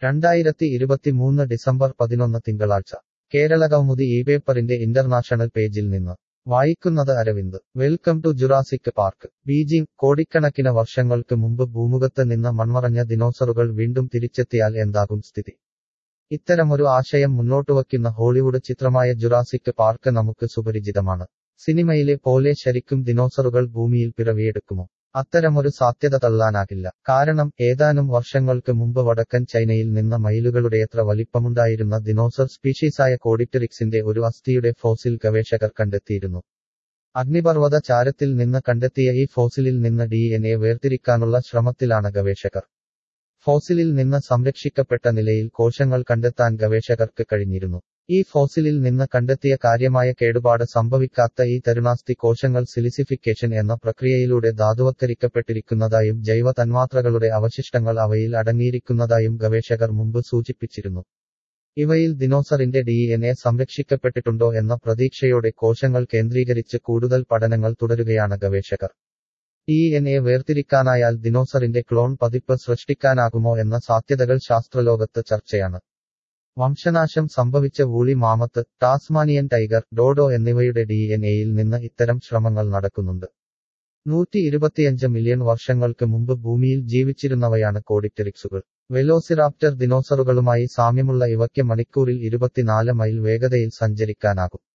രണ്ടായിരത്തി ഇരുപത്തിമൂന്ന് ഡിസംബർ പതിനൊന്ന് തിങ്കളാഴ്ച കേരളകൗമുദി ഈ പേപ്പറിന്റെ ഇന്റർനാഷണൽ പേജിൽ നിന്ന് വായിക്കുന്നത് Aravind welcome to Jurassic Park Beijing കോടിക്കണക്കിന് വർഷങ്ങൾക്ക് മുമ്പ് ഭൂമുഖത്ത് നിന്ന് മൺമറഞ്ഞ ദിനോസറുകൾ വീണ്ടും തിരിച്ചെത്തിയാൽ എന്താകും സ്ഥിതി ഇത്തരമൊരു ആശയം മുന്നോട്ടുവയ്ക്കുന്ന ഹോളിവുഡ് ചിത്രമായ ജുറാസിക് പാർക്ക് നമുക്ക് സുപരിചിതമാണ് സിനിമയിലെ പോലെ ശരിക്കും ദിനോസറുകൾ ഭൂമിയിൽ പിറവിയെടുക്കുമോ അത്തരമൊരു സാധ്യത തള്ളാനാകില്ല കാരണം ഏതാനും വർഷങ്ങൾക്ക് മുമ്പ് വടക്കൻ ചൈനയിൽ നിന്ന് മയിലുകളുടെയത്ര വലിപ്പമുണ്ടായിരുന്ന ദിനോസർ സ്പീഷീസായ കോഡിറ്ററിക്സിന്റെ ഒരു അസ്ഥിയുടെ ഫോസിൽ ഗവേഷകർ കണ്ടെത്തിയിരുന്നു അഗ്നിപർവ്വത ചാരത്തിൽ നിന്ന് കണ്ടെത്തിയ ഈ ഫോസിലിൽ നിന്ന് ഡി എൻ എ വേർതിരിക്കാനുള്ള ശ്രമത്തിലാണ് ഗവേഷകർ ഫോസിലിൽ നിന്ന് സംരക്ഷിക്കപ്പെട്ട നിലയിൽ കോശങ്ങൾ കണ്ടെത്താൻ ഗവേഷകർക്ക് കഴിഞ്ഞിരുന്നു ഈ ഫോസിലിൽ നിന്ന് കണ്ടെത്തിയ കാര്യമായ കേടുപാട് സംഭവിക്കാത്ത ഈ തരുണാസ്ഥി കോശങ്ങൾ സിലിസിഫിക്കേഷൻ എന്ന പ്രക്രിയയിലൂടെ ധാതുവത്കരിക്കപ്പെട്ടിരിക്കുന്നതായും ജൈവ തന്മാത്രകളുടെ അവശിഷ്ടങ്ങൾ അവയിൽ അടങ്ങിയിരിക്കുന്നതായും ഗവേഷകർ മുമ്പ് സൂചിപ്പിച്ചിരുന്നു ഇവയിൽ ദിനോസറിന്റെ ഡി എൻ എ സംരക്ഷിക്കപ്പെട്ടിട്ടുണ്ടോ എന്ന പ്രതീക്ഷയോടെ കോശങ്ങൾ കേന്ദ്രീകരിച്ച് കൂടുതൽ പഠനങ്ങൾ തുടരുകയാണ് ഗവേഷകർ ഡി എൻ എ വേർതിരിക്കാനായാൽ ദിനോസറിന്റെ ക്ലോൺ പതിപ്പ് സൃഷ്ടിക്കാനാകുമോ എന്ന സാധ്യതകൾ ശാസ്ത്രലോകത്ത് ചർച്ചയാണ് വംശനാശം സംഭവിച്ച woolly mammoth Tasmanian tiger dodo എന്നിവയുടെ ഡി എൻ എയിൽ നിന്ന് ഇത്തരം ശ്രമങ്ങൾ നടക്കുന്നുണ്ട് നൂറ്റി ഇരുപത്തിയഞ്ച് മില്യൺ വർഷങ്ങൾക്ക് മുമ്പ് ഭൂമിയിൽ ജീവിച്ചിരുന്നവയാണ് കോഡിറ്ററിക്സുകൾ വെലോസിറാപ്റ്റർ ദിനോസറുകളുമായി സാമ്യമുള്ള ഇവയ്ക്ക് മണിക്കൂറിൽ ഇരുപത്തിനാല് മൈൽ വേഗതയിൽ സഞ്ചരിക്കാനാകും